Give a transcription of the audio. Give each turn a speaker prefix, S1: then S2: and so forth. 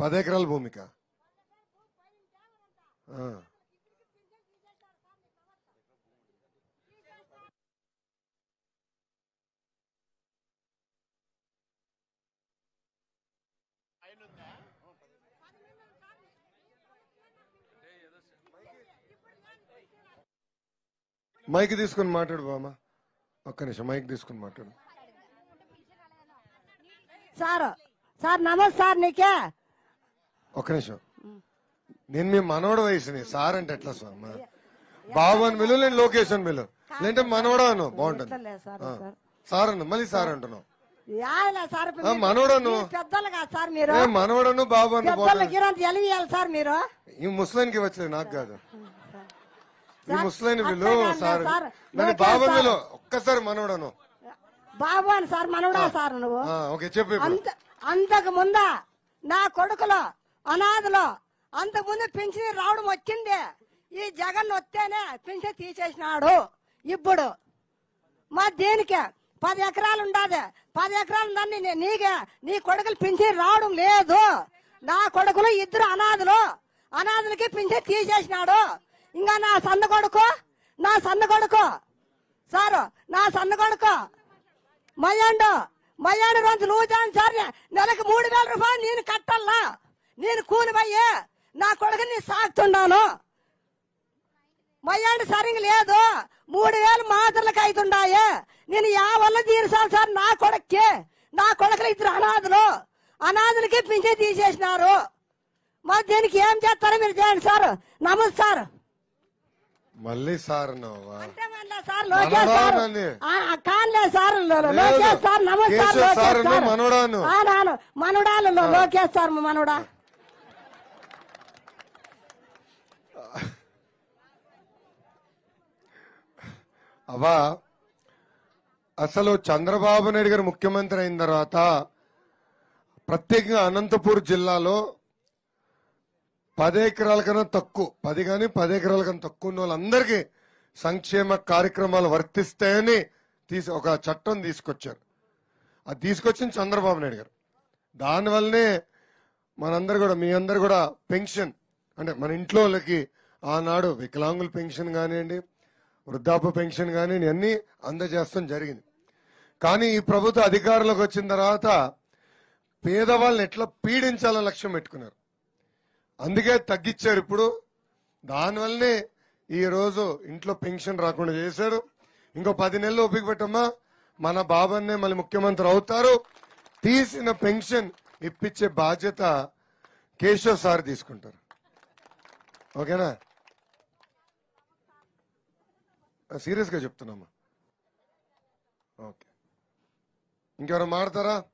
S1: పది ఎకరాల భూమిక ఆ. మైక్ తీసుకుని మాట్లాడు బామ్మ ఒక్క నిమిషం మైక్ తీసుకుని మాట్లాడు
S2: సార్ సార్ నమస్తే సార్ నీకే
S1: ఒక్క నిమిషం నేను మీ మనవడ వయసుని సార్ అంటే ఎట్లా స్వామి బాబు అని పిలు నేను లొకేషన్ పిలు లేదంటే మనవడా అను బాగుంటుంది
S2: ఇట్లలే సార్
S1: ఆ.
S2: సార్
S1: సార్ అను మళ్ళీ సార్ అంటున్నావు
S2: యాదలే సార్ ఇప్పుడు
S1: ఆ,
S2: మీరు-
S1: మనవడను.
S2: మీరు పెద్దోళ్ళు కాదు సార్ మీరు
S1: ఏ మనవడను బాబు అను
S2: పెద్దోళ్ళకి
S1: బాగుంటుంది
S2: ఇరంత ఎలివియాలి సార్ మీరు
S1: ఈ ముస్లానికి వచ్చలేదు నాకు కాదు ఈ
S2: సార్,
S1: ముస్లాని విలు
S2: అట్లా కాదు
S1: సార్
S2: సార్.
S1: నన్ను
S2: లోకేష్
S1: బాబు
S2: సార్.
S1: విలు ఒక్కసారి మనవడను
S2: బాబు అని సార్ మనవడా సార్ నువ్వు
S1: ఆ, ఓకే చెప్పు ఇప్పుడు
S2: అంత అంతకు ముందా నా కొడుకులో అనాథలో అంతకు ముందు పెన్షన్ రావడం వచ్చింది ఈ జగన్ వస్తేనే పెన్షన్ తీసేసినాడు ఇప్పుడు మా దేనికే పది ఎకరాలు ఉండాది పది ఎకరాలు ఉందని నీ- నీకే నీ కొడుకులు పెన్షన్ రావడం లేదు నా కొడుకులు ఇద్దరు అనాథలు అనాథలకి పెన్షన్ తీసేసినాడు ఇంకా నా సన్న కొడుకు నా సన్న కొడుకు సారు నా సన్న కొడుకు మయ్యాండు మయ్యాండు రోజు లూజాను సార్ నెలకు మూడు వేల రూపాయలు నేను కట్టాలా నేను కూలి పోయి నా కొడుకుని సాగుతున్నాను మయ్యాండు సరిగ్గా లేదు మూడు వేలు మాత్రలకు అవుతుండాయి నేను యా వల్ల తీరుసాను సార్ నా కొడుక్కి నా కొడుకులు ఇద్దరు అనాథులు అనాథులకి పింఛే తీసేసినారు మరి దీనికి ఏం చేస్తారో మీరు చేయండి సార్ నమస్తే సార్
S1: మళ్ళీ సార్ అన్నావా
S2: అంటే మళ్ళా సార్ లోకేష్ సార్
S1: మనవరానండి.
S2: ఆ, ఆ, కాదులే సార్ లో- లోకేష్ సార్ నమస్తే sir
S1: Keshav sir
S2: Lokesh sir
S1: మనవడాను
S2: ఆ, నాను మనవడాలు లో- లోకేష్ సార్ మనవడా
S1: అవా అసలు చంద్రబాబు నాయుడు గారు ముఖ్యమంత్రి అయిన తర్వాత ప్రత్యేకంగా అనంతపూర్ జిల్లాలో పది ఎకరాల కన్నా తక్కువ పది కానీ పది ఎకరాల కన్నా తక్కువ ఉన్న వాళ్ళందరికీ సంక్షేమ కార్యక్రమాలు వర్తిస్తాయని తీసి ఒక చట్టం తీసుకొచ్చారు అది తీసుకొచ్చింది చంద్రబాబు నాయుడు గారు దానివల్లనే మనందరు కూడా మీ అందరు కూడా పెన్షన్ అంటే మన ఇంట్లో వాళ్ళకి ఆనాడు వికలాంగుల పెన్షన్ కానివ్వండి వృద్ధాప్య పెన్షన్ కానివ్వండి అన్ని అందజేస్తాం జరిగింది కానీ ఈ ప్రభుత్వ అధికారంలోకి వచ్చిన తర్వాత పేదవాళ్ళని ఎట్లా పీడించాలని లక్ష్యం పెట్టుకున్నారు అందుకే తగ్గించారు ఇప్పుడు దానివల్లనే ఈ రోజు ఇంట్లో పెన్షన్ రాకుండా చేశారు ఇంకో పది నెలలు ఓపిక పెట్టమ్మా మన బాబన్నే మళ్ళీ ముఖ్యమంత్రి అవుతారు తీసిన పెన్షన్ ఇప్పించే బాధ్యత కేశవ్ సార్ తీసుకుంటారు ఓకేనా సీరియస్ గా చెప్తున్నామ్మా ఓకే ఇంకెవరు మాడతారా